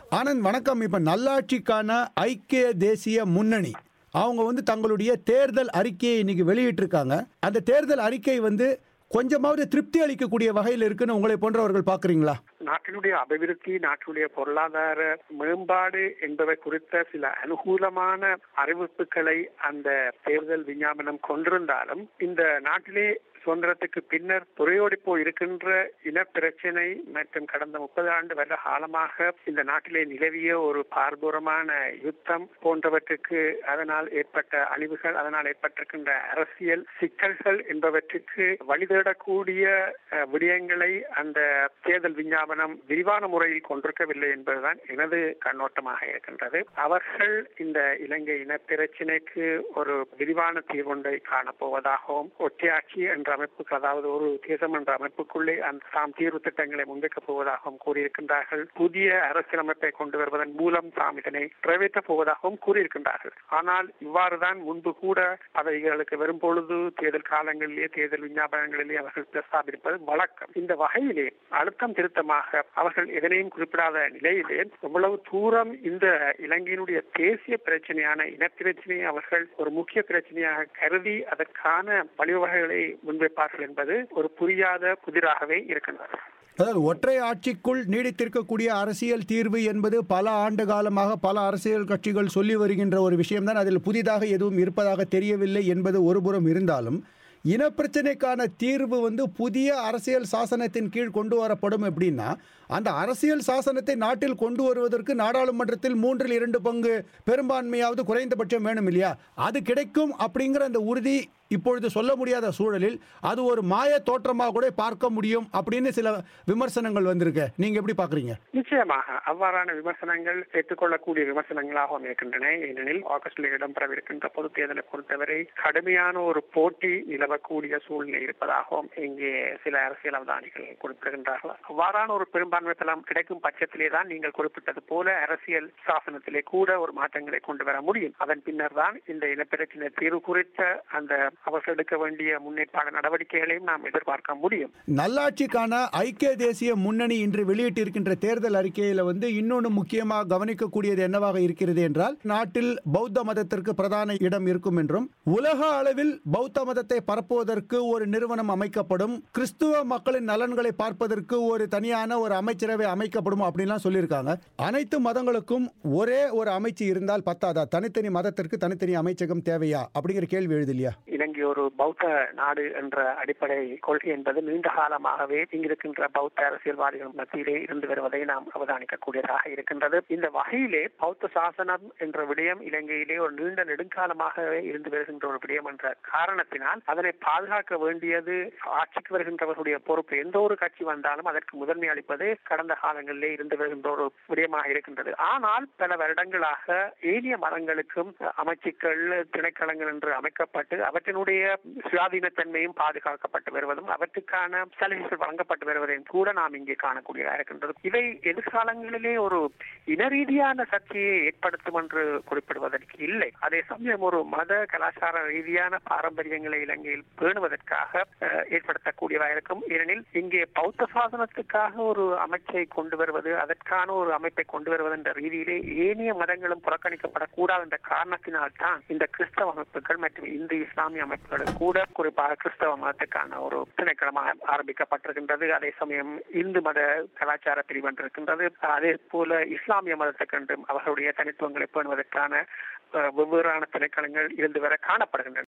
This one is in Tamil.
ஆனந்த் வணக்கம் இப்ப நல்லாட்சிக்கான ஐக்கிய தேசிய முன்னணி அவங்க வந்து தங்களுடைய தேர்தல் அறிக்கையை இன்னைக்கு வெளியிட்டிருக்காங்க அந்த தேர்தல் அறிக்கை வந்து கொஞ்சமாவது திருப்தி அளிக்கக்கூடிய வகையில் இருக்குன்னு உங்களை போன்றவர்கள் பாக்குறீங்களா நாட்டினுடைய அபிவிருத்தி நாட்டினுடைய பொருளாதார மேம்பாடு என்பவை குறித்த சில அனுகூலமான அறிவிப்புகளை அந்த தேர்தல் விஞ்ஞாபனம் கொண்டிருந்தாலும் இந்த நாட்டிலே சுதந்திரத்துக்கு பின்னர் புரையோடி போய் இருக்கின்ற இன பிரச்சனை மற்றும் கடந்த முப்பது ஆண்டு வருட காலமாக இந்த நாட்டிலே நிலவிய ஒரு பார்பூரமான யுத்தம் போன்றவற்றுக்கு அதனால் ஏற்பட்ட அழிவுகள் அதனால் ஏற்பட்டிருக்கின்ற அரசியல் சிக்கல்கள் என்பவற்றுக்கு வழிதேடக்கூடிய அஹ், விடயங்களை அந்த தேர்தல் விஞ்ஞாபனம் விரிவான முறையில் கொண்டிருக்கவில்லை என்பதுதான் எனது கண்ணோட்டமாக இருக்கின்றது அவர்கள் இந்த இலங்கை இன பிரச்சினைக்கு ஒரு விரிவான தீர்வொன்றை காணப்போவதாகவும் ஒற்றையாட்சி என்ற அமைப்புக்கு அதாவது ஒரு தேசம் என்ற அமைப்புக்குள்ளே அந்த தாம் தீர்வு திட்டங்களை முன்வைக்கப் போவதாகவும் கூறியிருக்கின்றார்கள் புதிய அரசியலமைப்பை கொண்டு வருவதன் மூலம் தாம் இதனை நிறைவேற்றப் போவதாகவும் கூறியிருக்கின்றார்கள் ஆனால் இவ்வாறுதான் முன்பு கூட பதவிகளுக்கு வரும் பொழுது தேர்தல் காலங்களிலே தேர்தல் விஞ்ஞாபனங்களிலே அவர்கள் பிரஸ்தாபிப்பது வழக்கம் இந்த வகையிலே அழுத்தம் திருத்தமாக அவர்கள் எதனையும் குறிப்பிடாத நிலையிலே எவ்வளவு தூரம் இந்த இலங்கையினுடைய தேசிய பிரச்சனையான இனப்பிரச்சனையை அவர்கள் ஒரு முக்கிய பிரச்சனையாக கருதி அதற்கான வழிவகைகளை முன்வைப்பார்கள் என்பது ஒரு புரியாத புதிராகவே இருக்கின்றது அதாவது ஒற்றை ஆட்சிக்குள் நீடித்திருக்கக்கூடிய அரசியல் தீர்வு என்பது பல ஆண்டு காலமாக பல அரசியல் கட்சிகள் சொல்லி வருகின்ற ஒரு விஷயம்தான் அதில் புதிதாக எதுவும் இருப்பதாக தெரியவில்லை என்பது ஒருபுறம் இருந்தாலும் இனப்பிரச்சனைக்கான தீர்வு வந்து புதிய அரசியல் சாசனத்தின் கீழ் கொண்டு வரப்படும் எப்படின்னா அந்த அரசியல் சாசனத்தை நாட்டில் கொண்டு வருவதற்கு நாடாளுமன்றத்தில் மூன்றில் இரண்டு பங்கு பெரும்பான்மையாவது குறைந்தபட்சம் வேணும் இல்லையா அது கிடைக்கும் அப்படிங்கிற அந்த உறுதி இப்பொழுது சொல்ல முடியாத சூழலில் அது ஒரு மாய தோற்றமாக கூட பார்க்க முடியும் அப்படின்னு சில விமர்சனங்கள் வந்திருக்கு நீங்க எப்படி பாக்குறீங்க நிச்சயமாக அவ்வாறான விமர்சனங்கள் ஏற்றுக்கொள்ளக்கூடிய விமர்சனங்களாகவும் இருக்கின்றன ஏனெனில் ஆகஸ்டில் இடம்பெறவிருக்கின்ற பொது தேர்தலை பொறுத்தவரை கடுமையான ஒரு போட்டி நிலவக்கூடிய சூழ்நிலை இருப்பதாகவும் இங்கே சில அரசியல் அவதானிகள் குறிப்பிடுகின்றார்கள் அவ்வாறான ஒரு பெரும்பான்மை பலம் கிடைக்கும் பட்சத்திலே தான் நீங்கள் குறிப்பிட்டது போல அரசியல் சாசனத்திலே கூட ஒரு மாற்றங்களை கொண்டு வர முடியும் அதன் பின்னர் தான் இந்த இனப்பிரச்சினை தீர்வு குறித்த அந்த அவர்கள் எடுக்க வேண்டிய முன்னேற்பாடு நடவடிக்கைகளையும் நாம் எதிர்பார்க்க முடியும் நல்லாட்சிக்கான ஐக்கிய தேசிய முன்னணி இன்று வெளியிட்டிருக்கின்ற தேர்தல் அறிக்கையில வந்து இன்னொன்று முக்கியமாக கவனிக்கக்கூடியது என்னவாக இருக்கிறது என்றால் நாட்டில் பௌத்த மதத்திற்கு பிரதான இடம் இருக்கும் என்றும் உலக அளவில் பௌத்த மதத்தை பரப்புவதற்கு ஒரு நிறுவனம் அமைக்கப்படும் கிறிஸ்துவ மக்களின் நலன்களை பார்ப்பதற்கு ஒரு தனியான ஒரு அமைச்சரவை அமைக்கப்படும் அப்படின்லாம் சொல்லியிருக்காங்க அனைத்து மதங்களுக்கும் ஒரே ஒரு அமைச்சு இருந்தால் பத்தாதா தனித்தனி மதத்திற்கு தனித்தனி அமைச்சகம் தேவையா அப்படிங்கிற கேள்வி எழுது இல்லையா இலங்கை ஒரு பௌத்த நாடு என்ற அடிப்படை கொள்கை என்பது நீண்ட காலமாகவே இங்கிருக்கின்ற பௌத்த அரசியல்வாதிகள் மத்தியிலே இருந்து வருவதை நாம் அவதானிக்கக்கூடியதாக இருக்கின்றது இந்த வகையிலே பௌத்த சாசனம் என்ற விடயம் இலங்கையிலே ஒரு நீண்ட நெடுங்காலமாகவே இருந்து வருகின்ற ஒரு விடயம் என்ற காரணத்தினால் அதனை பாதுகாக்க வேண்டியது ஆட்சிக்கு வருகின்றவர்களுடைய பொறுப்பு எந்த ஒரு கட்சி வந்தாலும் அதற்கு முதன்மை அளிப்பது கடந்த காலங்களிலே இருந்து வருகின்ற ஒரு விடயமாக இருக்கின்றது ஆனால் பல வருடங்களாக ஏனைய மதங்களுக்கும் அமைச்சுக்கள் திணைக்களங்கள் என்று அமைக்கப்பட்டு அவற்றினுடைய சுயாதீனத்தன்மையும் பாதுகாக்கப்பட்டு வருவதும் அவற்றுக்கான சலுகைகள் வழங்கப்பட்டு வருவதையும் கூட நாம் இங்கே காணக்கூடியதாக இருக்கின்றது இவை எதிர்காலங்களிலே ஒரு இன ரீதியான சர்ச்சையை ஏற்படுத்தும் என்று குறிப்பிடுவதற்கு இல்லை அதே சமயம் ஒரு மத கலாச்சார ரீதியான பாரம்பரியங்களை இலங்கையில் பேணுவதற்காக அஹ், ஏற்படுத்தக்கூடியதாக இருக்கும் ஏனெனில் இங்கே பௌத்த சாசனத்துக்காக ஒரு அமைச்சை கொண்டு வருவது அதற்கான ஒரு அமைப்பை கொண்டு வருவது என்ற ரீதியிலே ஏனைய மதங்களும் புறக்கணிக்கப்படக்கூடாது என்ற காரணத்தினால் தான் இந்த கிறிஸ்தவ அமைப்புகள் மற்றும் இந்து இஸ்லாமிய அமைப்புகளும் கூட குறிப்பாக கிறிஸ்தவ மதத்துக்கான ஒரு திணைக்களமாக ஆரம்பிக்கப்பட்டிருக்கின்றது அதே சமயம் இந்து மத கலாச்சார பிரிவு என்று இருக்கின்றது அதே போல இஸ்லாமிய மதத்துக்கென்றும் அவர்களுடைய தனித்துவங்களை பேணுவதற்கான அஹ், வெவ்வேறான திணைக்களங்கள் இருந்து வர காணப்படுகின்றன